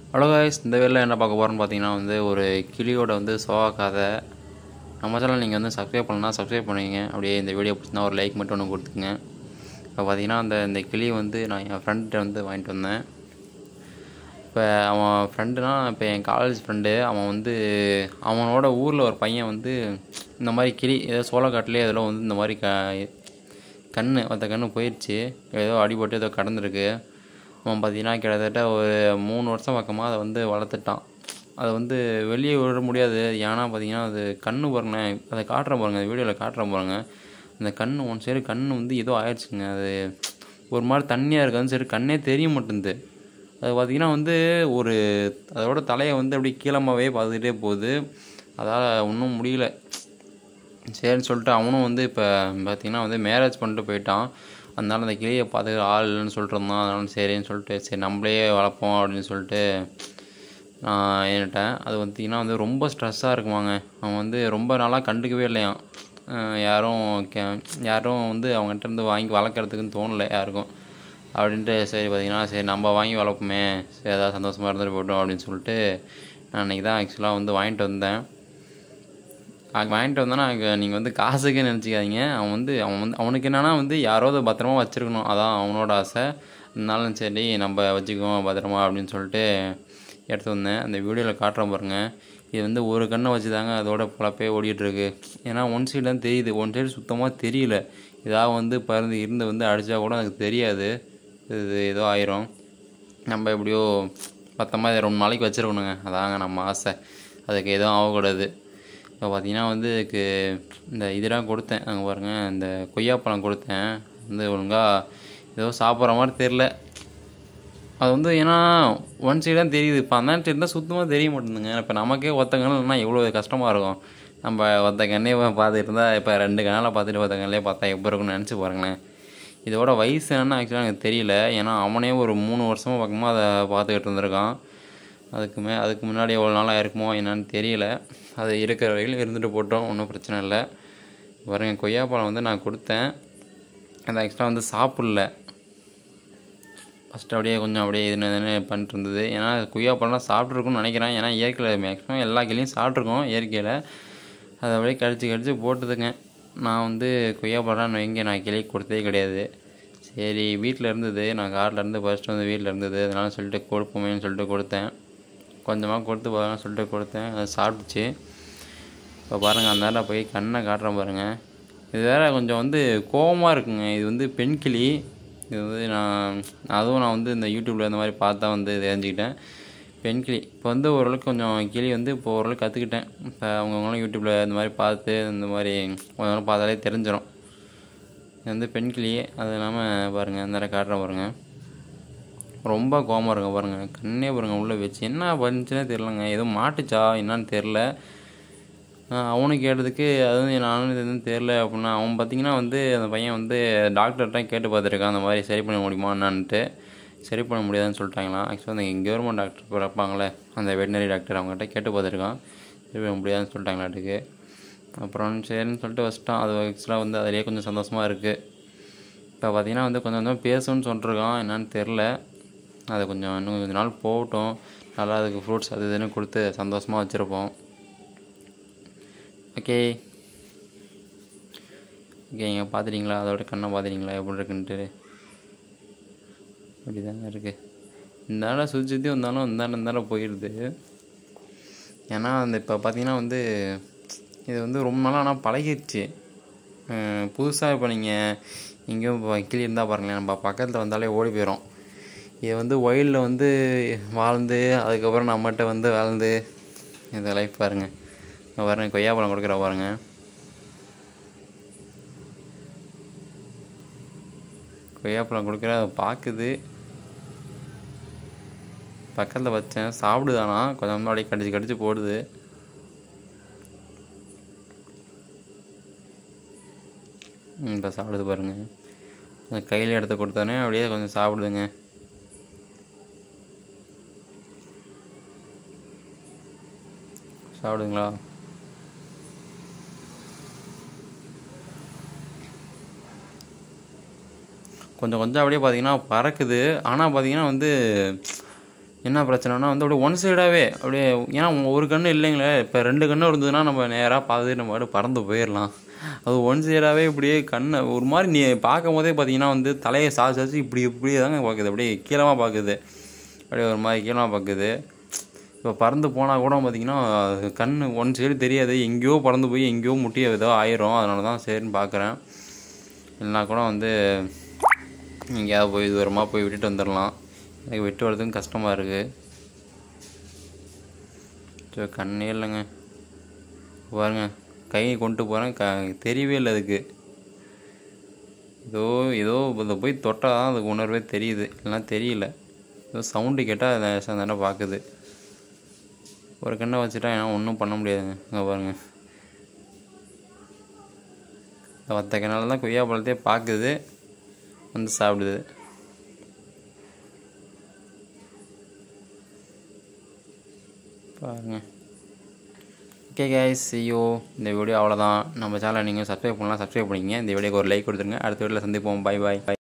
hello guys இந்த வேலையில் என்ன பார்க்க போகிறோன்னு பார்த்தீங்கன்னா வந்து ஒரு கிளியோட வந்து சோகா கதை நம்ம சேனல் நீங்கள் வந்து சப்ஸ்கிரைப் பண்ணலாம் சப்ஸ்கிரைப் பண்ணுவீங்க அப்படியே இந்த வீடியோ பிடிச்சினா ஒரு லைக் மட்டும் ஒன்று கொடுத்துங்க இப்போ பார்த்தீங்கன்னா அந்த இந்த கிளி வந்து நான் என் ஃப்ரெண்ட்ட வந்து வாங்கிட்டு வந்தேன் இப்போ அவன் ஃப்ரெண்டுனா இப்போ என் காலேஜ் ஃப்ரெண்டு அவன் வந்து அவனோட ஊரில் ஒரு பையன் வந்து இந்த மாதிரி கிளி ஏதோ சோளக்காட்டிலே ஏதோ வந்து இந்த மாதிரி க கண்ணு மற்ற கண்ணு போயிடுச்சு ஏதோ அடிபட்டு ஏதோ கடந்திருக்கு அவன் பார்த்தீங்கன்னா கிட்டத்தட்ட ஒரு மூணு வருஷம் பக்கமாக அதை வந்து வளர்த்துட்டான் அதை வந்து வெளியே விட முடியாது ஏன்னா பார்த்தீங்கன்னா அது கண்ணு பாருங்களேன் அதை காட்டுறேன் பாருங்க வீடியோவில் காட்டுறேன் பாருங்க அந்த கண்ணு ஒன் சைடு கண்ணு வந்து ஏதோ ஆயிடுச்சுங்க அது ஒரு மாதிரி தண்ணியாக இருக்காதுன்னு சரி கண்ணே தெரிய மாட்டேங்குது அது பார்த்திங்கன்னா வந்து ஒரு அதோட தலையை வந்து அப்படி கீழமாகவே பார்த்துக்கிட்டே போகுது அதால் ஒன்றும் முடியல சரின்னு சொல்லிட்டு அவனும் வந்து இப்போ பார்த்திங்கன்னா வந்து மேரேஜ் பண்ணிட்டு போயிட்டான் அதனால அந்த கிளியை பார்த்துக்க ஆள் இல்லைன்னு சொல்லிட்டு இருந்தான் அதனால சரின்னு சொல்லிட்டு சரி நம்மளே வளர்ப்போம் அப்படின்னு சொல்லிட்டு நான் ஏன்ட்டேன் அது பார்த்திங்கன்னா வந்து ரொம்ப ஸ்ட்ரெஸ்ஸாக இருக்குமாங்க அவன் வந்து ரொம்ப நாளாக கண்டுக்கவே இல்லையாம் அஹ் யாரும் கே யாரும் வந்து அவங்ககிட்ட இருந்து வாங்கி வளர்க்குறதுக்குன்னு தோணலை யாருக்கும் அப்படின்ட்டு சரி பார்த்தீங்கன்னா சரி நம்ம வாங்கி வளர்ப்போமே சரி ஏதாவது சந்தோஷமாக இருந்துட்டு போட்டோம் அப்படின்னு சொல்லிட்டு நான் அன்றைக்கி தான் ஆக்சுவலாக வந்து வாங்கிட்டு வந்தேன் அங்கே வாங்கிட்டு வந்தோன்னா அங்கே நீங்கள் வந்து காசுக்கே நினச்சிக்காதீங்க அவன் வந்து அவன் வந்து அவனுக்கு என்னென்னா வந்து யாராவது பத்திரமா வச்சுருக்கணும் அதான் அவனோட ஆசை இருந்தாலும் சரி நம்ம வச்சுக்குவோம் பத்திரமா அப்படின்னு சொல்லிட்டு எடுத்து வந்தேன் அந்த வீடியோவில் காட்டுறேன் பாருங்கள் இது வந்து ஒரு கண்ணை வச்சு தாங்க அதோட பொழப்பே ஓடிட்டுருக்கு ஏன்னா ஒன் சைடு தான் தெரியுது ஒன் சைடு சுத்தமாக தெரியல ஏதாவது வந்து பறந்து இருந்து வந்து அடித்தா கூட எனக்கு தெரியாது இது ஏதோ ஆயிரும் நம்ம எப்படியோ பத்தமாக இதை ரொம்ப நாளைக்கு வச்சுருக்கணுங்க அதாங்க நம்ம ஆசை அதுக்கு எதுவும் ஆகக்கூடாது இப்போ பார்த்தீங்கன்னா வந்து இதுக்கு இந்த இதெல்லாம் கொடுத்தேன் அங்கே பாருங்க இந்த கொய்யாப்பழம் கொடுத்தேன் வந்து ஒழுங்காக ஏதோ சாப்பிட்ற மாதிரி தெரில அது வந்து ஏன்னா ஒன் சைடு தான் தெரியுது இப்போ அந்த சைடு தான் சுத்தமாக தெரிய மாட்டேங்குதுங்க இப்போ நமக்கே ஒத்த கண்ணுலன்னா எவ்வளோ கஷ்டமாக இருக்கும் நம்ம ஒத்த கண்ணே பார்த்துட்டு இருந்தால் இப்போ ரெண்டு கண்ணில் பார்த்துட்டு ஒத்த கண்ணிலே பார்த்தா எப்போ இருக்கும்னு நினச்சி பாருங்களேன் இதோட வயசு என்னன்னு ஆக்சுவலாக எனக்கு தெரியல ஏன்னா அவனே ஒரு மூணு வருஷமாக பக்கமாக அதை பார்த்துக்கிட்டு இருந்திருக்கான் அதுக்கு மே அதுக்கு முன்னாடி எவ்வளோ நாளாக இருக்குமோ என்னன்னு தெரியல அது இருக்கிற வரையிலும் இருந்துட்டு போட்டோம் ஒன்றும் பிரச்சனை இல்லை பாருங்க கொய்யாப்பழம் வந்து நான் கொடுத்தேன் அது ஆக்சுவலாக வந்து சாப்பிடல ஃபஸ்ட்டு அப்படியே கொஞ்சம் அப்படியே இது இதுன்னு பண்ணிட்டு இருந்தது ஏன்னா கொய்யாப்பழம்லாம் சாப்பிட்ருக்குன்னு நினைக்கிறேன் ஏன்னா இயற்கையில் மேக்ஸிமம் எல்லா கிளியும் சாப்பிட்ருக்கோம் இயற்கையில் அதை அப்படியே கடிச்சு கடிச்சு போட்டுதுங்க நான் வந்து கொய்யாப்பழம் வைங்க நான் கிளி கொடுத்ததே கிடையாது சரி வீட்டில் இருந்தது நான் காரில் இருந்து ஃபர்ஸ்ட் வந்து வீட்டில் இருந்தது அதனால சொல்லிட்டு கொடுப்போமேன்னு சொல்லிட்டு கொடுத்தேன் கொஞ்சமாக கொடுத்து பாருங்க சொல்லிட்டு கொடுத்தேன் அது சாப்பிட்டுச்சு இப்போ பாருங்கள் அந்த நேரம் போய் கண்ணை காட்டுறேன் பாருங்கள் இது வேற கொஞ்சம் வந்து கோவமாக இருக்குங்க இது வந்து பெண் கிளி இது வந்து நான் அதுவும் நான் வந்து இந்த யூடியூப்பில் இந்த மாதிரி பார்த்தா வந்து தெரிஞ்சுக்கிட்டேன் பெண் கிளி இப்போ வந்து ஓரளவுக்கு கொஞ்சம் கிளி வந்து இப்போ ஓரளவுக்கு கற்றுக்கிட்டேன் இப்போ அவங்கவுங்களும் யூடியூப்பில் இந்த மாதிரி பார்த்து இந்த மாதிரி கொஞ்ச நேரம் பார்த்தாலே தெரிஞ்சிடும் இது வந்து பெண் கிளி அது இல்லாமல் பாருங்கள் இந்த நேரம் காட்டுறேன் பாருங்கள் ரொம்ப கோவமாக இருங்க பாருங்கள் கண்ணே பாருங்கள் உள்ளே வச்சு என்ன பண்ணுச்சுன்னே தெரிலங்க ஏதோ மாட்டுச்சா என்னன்னு தெரில அவனுக்கு கேட்டதுக்கு அதுவும் நானும் இது எதுவும் தெரில அப்படின்னா அவன் பார்த்தீங்கன்னா வந்து அந்த பையன் வந்து டாக்டர்கிட்ட கேட்டு பார்த்துருக்கான் அந்த மாதிரி சரி பண்ண முடியுமா என்னான்ட்டு சரி பண்ண முடியாதுன்னு சொல்லிட்டாங்களாம் ஆக்சுவலாக அந்த கவர்மெண்ட் டாக்டர் பிறப்பாங்களே அந்த வெட்டினரி டாக்டர் அவங்ககிட்ட கேட்டு பார்த்துருக்கான் சரி பண்ண முடியாதுன்னு சொல்லிட்டாங்களாட்டுக்கு அப்புறம் சரின்னு சொல்லிட்டு வச்சிட்டான் அது ஆக்சுவலாக வந்து அதிலேயே கொஞ்சம் சந்தோஷமாக இருக்குது இப்போ பார்த்தீங்கன்னா வந்து கொஞ்சம் கொஞ்சம் பேசுன்னு சொல்லிருக்கான் என்னன்னு தெரில அது கொஞ்சம் இன்னும் கொஞ்ச நாள் போகட்டும் நல்லா அதுக்கு ஃப்ரூட்ஸ் அது இதுன்னு கொடுத்து சந்தோஷமாக வச்சுருப்போம் ஓகே ஓகே இங்கே பார்த்துட்டீங்களா அதோட கண்ணை பார்த்துட்டீங்களா எப்படி இருக்குன்ட்டு அப்படி தாங்க இருக்குது இந்த நேரம் சுற்றி சுற்றி வந்தாலும் இந்த நேரம் இந்த நேரம் போயிடுது ஏன்னா அந்த இப்போ பார்த்தீங்கன்னா வந்து இது வந்து ரொம்ப நாளாக ஆனால் பழகிடுச்சு புதுசாக இப்போ நீங்கள் எங்கேயும் இப்போ கிளி இருந்தால் பாருங்களேன் நம்ம பக்கத்தில் வந்தாலே ஓடி போயிடும் இது வந்து ஒயில்டில் வந்து வாழ்ந்து அதுக்கப்புறம் நம்மகிட்ட வந்து வாழ்ந்து இந்த லைஃப் பாருங்கள் இங்க பாருங்க கொய்யாப்பழம் கொடுக்குற பாருங்க கொய்யாப்பழம் கொடுக்குற அதை பார்க்குது பக்கத்தில் வச்சேன் சாப்பிடுதானா கொஞ்சம் அப்படியே கடிச்சு கடிச்சு போடுது இப்போ சாப்பிடுது பாருங்க அந்த கையில் எடுத்து கொடுத்தோன்னே அப்படியே கொஞ்சம் சாப்பிடுதுங்க சாப்பிடுங்களா கொஞ்சம் கொஞ்சம் அப்படியே பார்த்தீங்கன்னா பறக்குது ஆனால் பார்த்தீங்கன்னா வந்து என்ன பிரச்சனைனா வந்து அப்படியே ஒன் சைடாகவே அப்படியே ஏன்னா ஒரு கண்ணு இல்லைங்களே இப்போ ரெண்டு கண்ணு இருந்ததுன்னா நம்ம நேராக பார்த்து நம்ம பாட்டு பறந்து போயிடலாம் அது ஒன் சைடாகவே இப்படியே கண்ணை ஒரு மாதிரி நீ பார்க்கும் போதே பார்த்தீங்கன்னா வந்து தலையை சாச்சு சாச்சு இப்படி இப்படியே தாங்க பார்க்குது அப்படியே கீழமாக பார்க்குது அப்படியே ஒரு மாதிரி கீழமாக பார்க்குது இப்போ பறந்து போனால் கூட பார்த்தீங்கன்னா கண் ஒன் சைடு தெரியாது எங்கேயோ பறந்து போய் எங்கேயோ முட்டி ஏதோ ஆயிரும் அதனால தான் சரின்னு பார்க்குறேன் இல்லைனா கூட வந்து எங்கேயாவது போய் தூரமாக போய் விட்டுட்டு வந்துடலாம் எனக்கு விட்டு வரதுக்கும் கஷ்டமாக இருக்குது ஸோ கண்ணே இல்லைங்க பாருங்க கை கொண்டு போகிறேன் க தெரியவே இல்லை அதுக்கு ஏதோ ஏதோ இதை போய் தொட்டால் தான் அதுக்கு உணர்வே தெரியுது இல்லைன்னா தெரியல ஏதோ சவுண்டு கேட்டால் அதை தானே பார்க்குது ஒரு கண்ணை வச்சுட்டா ஏன்னா ஒன்றும் பண்ண முடியாதுங்க இங்கே பாருங்க இந்த மற்ற கண்ணால் தான் கொய்யா பழத்தையே பார்க்குது வந்து சாப்பிடுது பாருங்க ஓகே கைஸ் ஐயோ இந்த வீடியோ அவ்வளோதான் நம்ம சேனலை நீங்கள் சப்ஸ்கிரைப் பண்ணலாம் சப்ஸ்கிரைப் பண்ணிக்கங்க இந்த வீடியோக்கு ஒரு லைக் கொடுத்துருங்க அடுத்த வீடியோவில் சந்திப்போம் பை பாய்